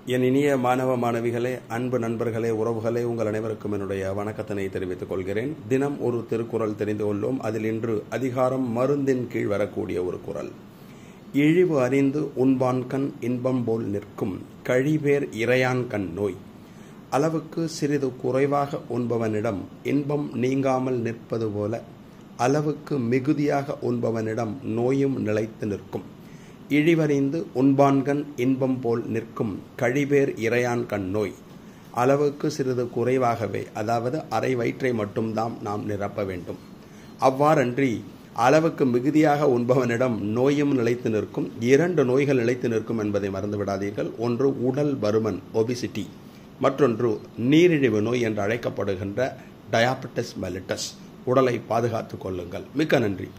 என் இனிய மாணவ மாணவிகளே அன்பு நண்பர்களே உறவுகளே உங்கள் அனைவருக்கும் என்னுடைய வணக்கத்தினை தெரிவித்துக் கொள்கிறேன் தினம் ஒரு திருக்குறள் தெரிந்து கொள்வோம் அதில் இன்று அதிகாரம் மருந்தின் கீழ் வரக்கூடிய ஒரு குறள் இழிவு அறிந்து உண்பான்கண் இன்பம் போல் நிற்கும் கழிவேர் இறையான் கண் நோய் அளவுக்கு சிறிது குறைவாக உண்பவனிடம் இன்பம் நீங்காமல் நிற்பது போல அளவுக்கு மிகுதியாக உண்பவனிடம் நோயும் நிலைத்து நிற்கும் இழிவறிந்து உண்பான்கண் இன்பம் போல் நிற்கும் கழிவேர் இறையான் கண் நோய் அளவுக்கு சிறிது குறைவாகவே அதாவது அரை வயிற்றை மட்டும்தான் நாம் நிரப்ப வேண்டும் அவ்வாறன்றி அளவுக்கு மிகுதியாக உண்பவனிடம் நோயும் நிலைத்து நிற்கும் இரண்டு நோய்கள் நிலைத்து நிற்கும் என்பதை மறந்து விடாதீர்கள் ஒன்று உடல் பருமன் ஒபிசிட்டி மற்றொன்று நீரிழிவு நோய் என்று அழைக்கப்படுகின்ற டயாபெட்டிஸ் மெலிட்டஸ் உடலை பாதுகாத்துக் கொள்ளுங்கள் மிக்க நன்றி